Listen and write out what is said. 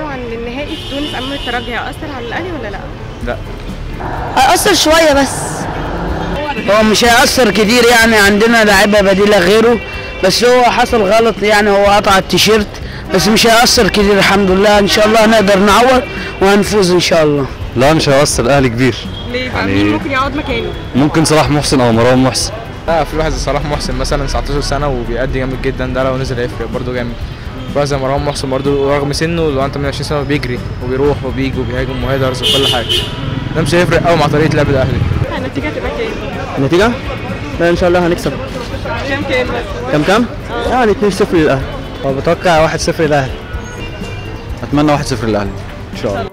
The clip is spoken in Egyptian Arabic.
تأخروا عن النهائي في تونس أمام الترجي هيأثر على الأهلي ولا لا؟ لا هيأثر شوية بس هو مش هيأثر كتير يعني عندنا لاعيبه بديله غيره بس هو حصل غلط يعني هو قطع التيشيرت بس مش هيأثر كتير الحمد لله ان شاء الله نقدر نعوض وهنفوز ان شاء الله لا مش هيأثر الاهلي كبير ليه بقى يعني- مين ممكن يقعد مكانه؟ ممكن صلاح محسن او مروان محسن لا في واحد زي صلاح محسن مثلا 19 سنه وبيأدي جامد جدا ده لو نزل هيفرق برضه جامد واحد زي مروان محسن برضه رغم سنه لو عنده 28 سنه بيجري وبيروح وبيجي وبيهاجم وهيدرز وكل حاجه ده مش هيفرق قوي مع طريقه لعب الاهلي النتيجة هتبقى كام؟ النتيجة؟ لا ان شاء الله هنكسب كام كام بس؟ كم كم؟ يعني 2-0 للاهلي بتوقع 1-0 الاهلي اتمنى 1-0 الاهلي ان شاء الله